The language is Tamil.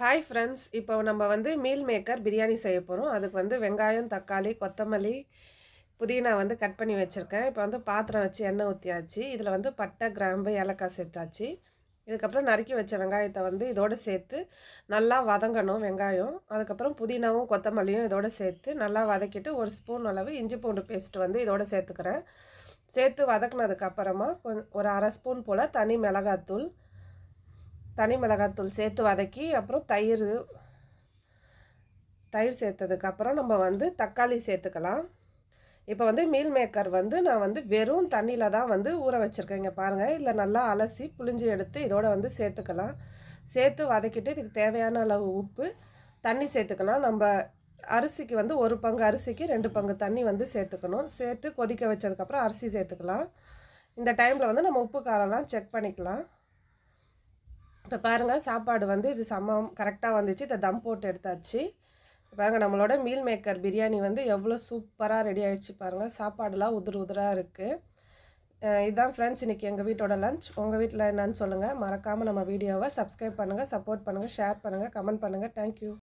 ஹாய் ஃப்ரெண்ட்ஸ் இப்போ நம்ம வந்து மீல் மேக்கர் பிரியாணி செய்ய போகிறோம் அதுக்கு வந்து வெங்காயம் தக்காளி கொத்தமல்லி புதினா வந்து கட் பண்ணி வச்சுருக்கேன் இப்போ வந்து பாத்திரம் வச்சு எண்ணெய் ஊற்றியாச்சு இதில் வந்து பட்டை கிராம்பு ஏலக்காய் சேர்த்தாச்சு இதுக்கப்புறம் நறுக்கி வச்ச வெங்காயத்தை வந்து இதோடு சேர்த்து நல்லா வதங்கணும் வெங்காயம் அதுக்கப்புறம் புதினாவும் கொத்தமல்லியும் இதோடு சேர்த்து நல்லா வதக்கிட்டு ஒரு ஸ்பூன் அளவு இஞ்சி பூண்டு பேஸ்ட் வந்து இதோடு சேர்த்துக்கிறேன் சேர்த்து வதக்குனதுக்கு அப்புறமா கொஞ்சம் ஒரு அரை ஸ்பூன் போல் தனி மிளகாத்தூள் தனி மிளகாத்தூள் சேர்த்து வதக்கி அப்புறம் தயிர் தயிர் சேர்த்ததுக்கப்புறம் நம்ம வந்து தக்காளி சேர்த்துக்கலாம் இப்போ வந்து மீல் மேக்கர் வந்து நான் வந்து வெறும் தண்ணியில் தான் வந்து ஊற வச்சுருக்கேன் இங்கே பாருங்கள் இதில் நல்லா அலசி புளிஞ்சு எடுத்து இதோட வந்து சேர்த்துக்கலாம் சேர்த்து வதக்கிட்டு இதுக்கு தேவையான அளவு உப்பு தண்ணி சேர்த்துக்கலாம் நம்ம அரிசிக்கு வந்து ஒரு பங்கு அரிசிக்கு ரெண்டு பங்கு தண்ணி வந்து சேர்த்துக்கணும் சேர்த்து கொதிக்க வச்சதுக்கப்புறம் அரிசி சேர்த்துக்கலாம் இந்த டைமில் வந்து நம்ம உப்பு காரம்லாம் செக் பண்ணிக்கலாம் இப்போ பாருங்கள் சாப்பாடு வந்து இது சமம் கரெக்டாக வந்துச்சு இதை தம் போட்டு எடுத்தாச்சு பாருங்கள் நம்மளோட மீல் மேக்கர் பிரியாணி வந்து எவ்வளோ சூப்பராக ரெடி ஆகிடுச்சு பாருங்கள் சாப்பாடுலாம் உதிர் உதிராக இருக்குது இதுதான் ஃப்ரெண்ட்ஸ் இன்றைக்கி எங்கள் வீட்டோட லஞ்ச் உங்கள் வீட்டில் என்னன்னு சொல்லுங்கள் மறக்காமல் நம்ம வீடியோவை சப்ஸ்கிரைப் பண்ணுங்கள் சப்போர்ட் பண்ணுங்கள் ஷேர் பண்ணுங்கள் கமெண்ட் பண்ணுங்கள் தேங்க்யூ